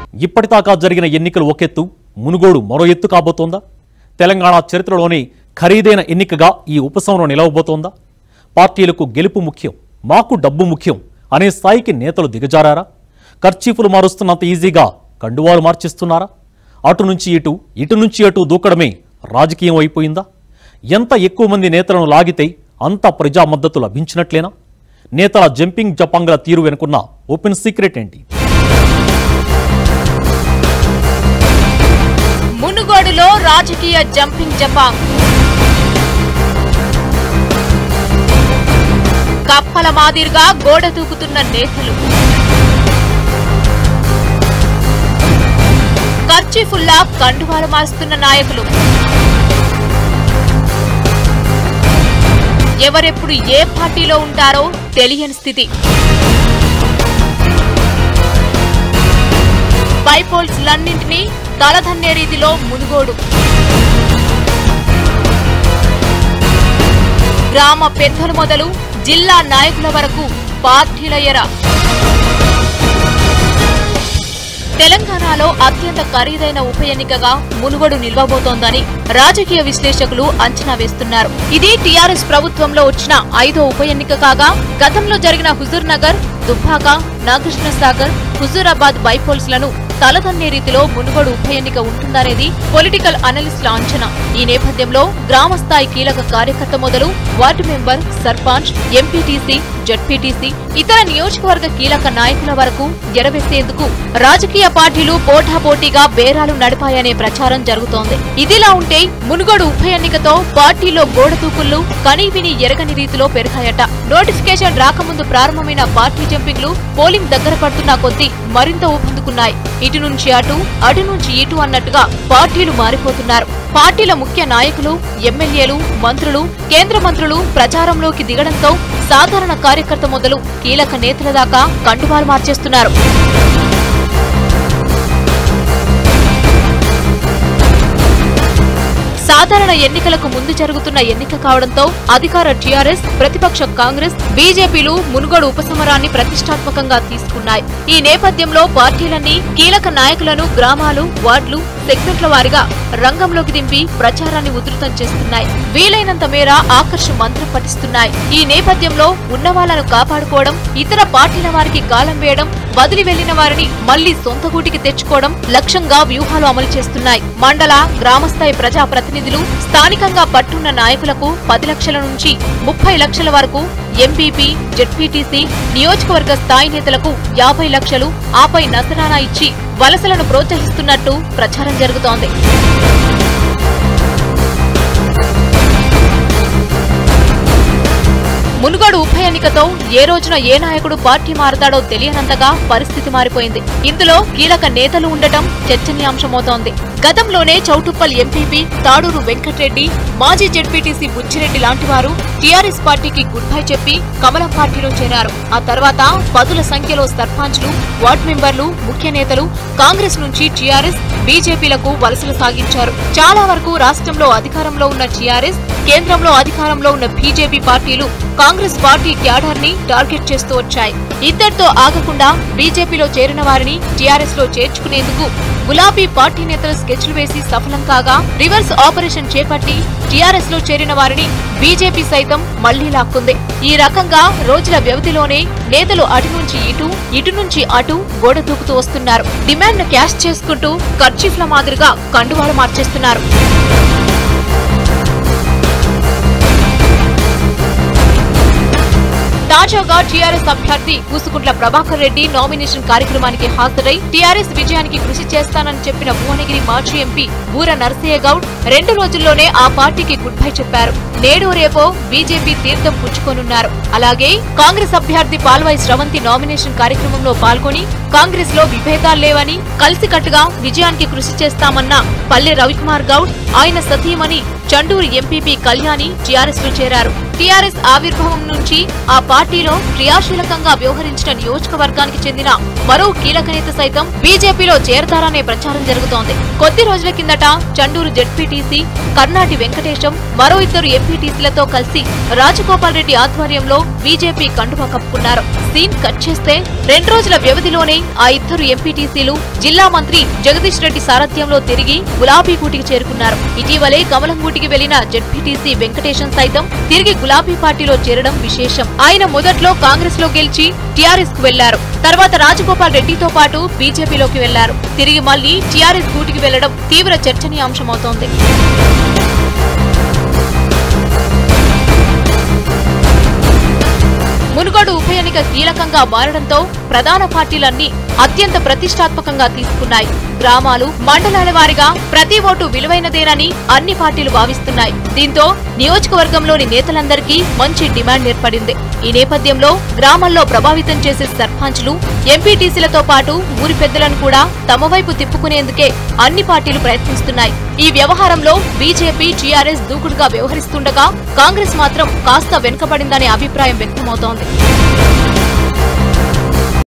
ఇప్పటిదాకా జరిగిన ఎన్నికలు ఒకెత్తు మునుగోడు మరో ఎత్తు కాబోతోందా తెలంగాణ చరిత్రలోని ఖరీదైన ఎన్నికగా ఈ ఉపశమనం నిలవబోతోందా పార్టీలకు గెలుపు ముఖ్యం మాకు డబ్బు ముఖ్యం అనే స్థాయికి నేతలు దిగజారారా ఖర్చీఫులు మారుస్తున్నంత ఈజీగా కండువాలు మార్చిస్తున్నారా అటు నుంచి ఇటు ఇటు నుంచి అటు దూకడమే రాజకీయం అయిపోయిందా ఎంత ఎక్కువ మంది నేతలను లాగితే అంత ప్రజా మద్దతు లభించినట్లేనా నేతల జంపింగ్ జపాంగ్ల తీరు వెనుకున్న ఓపెన్ సీక్రెట్ ఏంటి మునుగోడులో రాజకీయ జంపింగ్ జపాంగ్ కప్పల మాదిరిగా గోడ దూకుతున్న నేతలు ఖర్చీఫుల్లా కండువాలు మారుస్తున్న నాయకులు ఎవరెప్పుడు ఏ పార్టీలో ఉంటారో తెలియని స్థితి బైపోల్స్లన్నింటినీ తలదన్నే రీతిలో మునుగోడు గ్రామ పెద్దలు మొదలు జిల్లా నాయకుల వరకు పార్టీల ఎర తెలంగాణలో అత్యంత ఖరీదైన ఉప ఎన్నికగా మునుగోడు నిల్వబోతోందని రాజకీయ విశ్లేషకులు అంచనా వేస్తున్నారు ఇది టీఆర్ఎస్ ప్రభుత్వంలో వచ్చిన ఐదో ఉప ఎన్నిక కాగా గతంలో జరిగిన హుజూర్ నగర్ దుబ్బాక నాగకృష్ణ సాగర్ హుజూరాబాద్ బైపోల్స్ లను తలదన్నే రీతిలో మునుగోడు ఉప ఎన్నిక ఉంటుందనేది పొలిటికల్ అనలిస్టుల అంచనా ఈ నేపథ్యంలో గ్రామ స్థాయి కీలక కార్యకర్త మొదలు ward member sarpanch MPTC ZPTC ఇతర నియోజకవర్గ కీలక నాయకుల వరకు ఎరవేసేందుకు రాజకీయ పార్టీలు పోటాపోటీగా బేరాలు నడిపాయనే ప్రచారం జరుగుతోంది ఇదిలా ఉంటే మునుగోడు ఉప ఎన్నికతో పార్టీలో గోడ దూకుళ్లు కనీవిని ఎరగని రీతిలో పెరిగాయట నోటిఫికేషన్ రాకముందు ప్రారంభమైన పార్టీ జంపింగ్లు పోలింగ్ దగ్గర పడుతున్న కొద్దీ మరింత ఊపందుకున్నాయి ఇటు నుంచి అటు అటు నుంచి ఇటు అన్నట్టుగా పార్టీలు మారిపోతున్నారు పార్టీల ముఖ్య నాయకులు ఎమ్మెల్యేలు మంత్రులు కేంద్ర మంత్రులు ప్రచారంలోకి దిగడంతో సాధారణ కార్యకర్త మొదలు కీలక నేతల దాకా కండువాలు మార్చేస్తున్నారు సాధారణ ఎన్నికలకు ముందు జరుగుతున్న ఎన్నిక కావడంతో అధికార టీఆర్ఎస్ ప్రతిపక్ష కాంగ్రెస్ బీజేపీలు మునుగోడు ఉపసమరాన్ని ప్రతిష్టాత్మకంగా తీసుకున్నాయి ఈ నేపథ్యంలో పార్టీలన్నీ కీలక నాయకులను గ్రామాలు వార్డులు సెగ్మెంట్ల వారీగా రంగంలోకి దింపి ప్రచారాన్ని ఉధృతం చేస్తున్నాయి వీలైనంత మేర ఆకర్ష మంత్రం పఠిస్తున్నాయి ఈ నేపథ్యంలో ఉన్న వాళ్ళను కాపాడుకోవడం ఇతర పార్టీల వారికి కాలం వేయడం వదిలి వెళ్లిన వారిని మళ్లీ సొంత గూటికి తెచ్చుకోవడం లక్ష్యంగా వ్యూహాలు అమలు చేస్తున్నాయి మండల గ్రామస్థాయి ప్రజా ప్రతినిధులు స్థానికంగా పట్టున్న నాయకులకు పది లక్షల నుంచి ముప్పై లక్షల వరకు ఎంపీపీ జెడ్పీటీసీ నియోజకవర్గ స్థాయి నేతలకు యాభై లక్షలు ఆపై నజరానా ఇచ్చి వలసలను ప్రోత్సహిస్తున్నట్టు ప్రచారం జరుగుతోంది మునుగోడు ఉప ఎన్నికతో ఏ రోజున ఏ నాయకుడు పార్టీ మారతాడో తెలియనంతగా పరిస్థితి మారిపోయింది ఇందులో కీలక నేతలు ఉండటం చర్చనీయాంశమవుతోంది గతంలోనే చౌటుప్పల్ ఎంపీపీ తాడూరు వెంకట్రెడ్డి మాజీ జెడ్పీటీసీ బుచ్చిరెడ్డి లాంటి వారు టీఆర్ఎస్ పార్టీకి గుడ్ బై చెప్పి కమలం పార్టీలో చేరారు ఆ తర్వాత పదుల సంఖ్యలో సర్పంచ్లు వార్డు మెంబర్లు ముఖ్య నేతలు కాంగ్రెస్ నుంచి టీఆర్ఎస్ బీజేపీలకు వలసలు సాగించారు చాలా వరకు రాష్ట్రంలో అధికారంలో ఉన్న టీఆర్ఎస్ కేంద్రంలో అధికారంలో ఉన్న BJP party Congress party cadre ని టార్గెట్ చేస్తూ వచ్చాయి ఇద్దరితో ఆగకుండా బీజేపీలో చేరిన వారిని టీఆర్ఎస్ లో చేర్చుకునేందుకు గులాబీ పార్టీ నేతలు స్కెచ్లు వేసి సఫలం కాగా రివర్స్ ఆపరేషన్ చేపట్టి టీఆర్ఎస్ లో చేరిన వారిని బీజేపీ సైతం మళ్లీ లాక్కుంది ఈ రకంగా రోజుల వ్యవధిలోనే నేతలు అటు నుంచి ఇటు ఇటు నుంచి అటు గోడ దూకుతూ వస్తున్నారు డిమాండ్ క్యాష్ చేసుకుంటూ ఖర్చీఫ్ల మాదిరిగా కండువాలు మార్చేస్తున్నారు తాజాగా టీఆర్ఎస్ అభ్యర్థి కూసుకుంట్ల ప్రభాకర్ రెడ్డి నామినేషన్ కార్యక్రమానికి హాజరై టీఆర్ఎస్ విజయానికి కృషి చేస్తానని చెప్పిన భువనగిరి మాజీ ఎంపీ బూర నరసయ్య గౌడ్ రెండు రోజుల్లోనే ఆ పార్టీకి గుడ్ బై చెప్పారు నేడు రేపో బీజేపీ తీర్థం పుచ్చుకోనున్నారు అలాగే కాంగ్రెస్ అభ్యర్థి పాల్వాయి స్రవంతి నామినేషన్ కార్యక్రమంలో పాల్గొని కాంగ్రెస్ లో విభేదాలు లేవని కలిసికట్టుగా విజయానికి కృషి చేస్తామన్న పల్లె రవికుమార్ గౌడ్ ఆయన సతీమణి చండూరు ఎంపీపీ కళ్యాణి టీఆర్ఎస్ లో చేరారు టీఆర్ఎస్ ఆవిర్భావం నుంచి ఆ పార్టీలో క్రియాశీలకంగా వ్యవహరించిన నియోజకవర్గానికి చెందిన మరో కీలక నేత సైతం బీజేపీలో చేరతారనే ప్రచారం జరుగుతోంది కొద్ది రోజుల కిందట చండూరు జెడ్పీటీసీ కర్ణాటి వెంకటేశం మరో ఇద్దరు ఎంపీటీసీలతో కలిసి రాజగోపాల్ రెడ్డి ఆధ్వర్యంలో బీజేపీ కండువా కప్పుకున్నారు సీన్ కట్ చేస్తే రెండు రోజుల వ్యవధిలోనే ఆ ఇద్దరు ఎంపీటీసీలు జిల్లా మంత్రి జగదీష్ రెడ్డి సారథ్యంలో తిరిగి గులాబీ గూటికి చేరుకున్నారు ఇటీవలే కమలం గూటికి వెళ్లిన జెడ్పీటీసీ వెంకటేశం సైతం తిరిగి గులాబీ పార్టీలో చేరడం విశేషం ఆయన మొదట్లో కాంగ్రెస్ లో గెలిచి టీఆర్ఎస్ కు వెళ్లారు తర్వాత రాజగోపాల్ రెడ్డితో పాటు బీజేపీలోకి వెళ్లారు తిరిగి మళ్లీ టీఆర్ఎస్ గూటికి వెళ్లడం తీవ్ర చర్చనీయాంశమవుతోంది మునుగోడు ఉప ఎన్నిక కీలకంగా మారడంతో ప్రధాన పార్టీలన్నీ అత్యంత ప్రతిష్టాత్మకంగా తీసుకున్నాయి గ్రామాలు మండలాల వారీగా ప్రతి ఓటు విలువైనదేనని అన్ని పార్టీలు భావిస్తున్నాయి దీంతో నియోజకవర్గంలోని నేతలందరికీ మంచి డిమాండ్ ఏర్పడింది ఈ నేపథ్యంలో గ్రామాల్లో ప్రభావితం చేసే సర్పంచ్లు ఎంపీటీసీలతో పాటు ఊరి పెద్దలను కూడా తమ వైపు తిప్పుకునేందుకే అన్ని పార్టీలు ప్రయత్నిస్తున్నాయి ఈ వ్యవహారంలో బీజేపీ టీఆర్ఎస్ దూకుడుగా వ్యవహరిస్తుండగా కాంగ్రెస్ మాత్రం కాస్త వెనుకబడిందనే అభిప్రాయం వ్యక్తమవుతోంది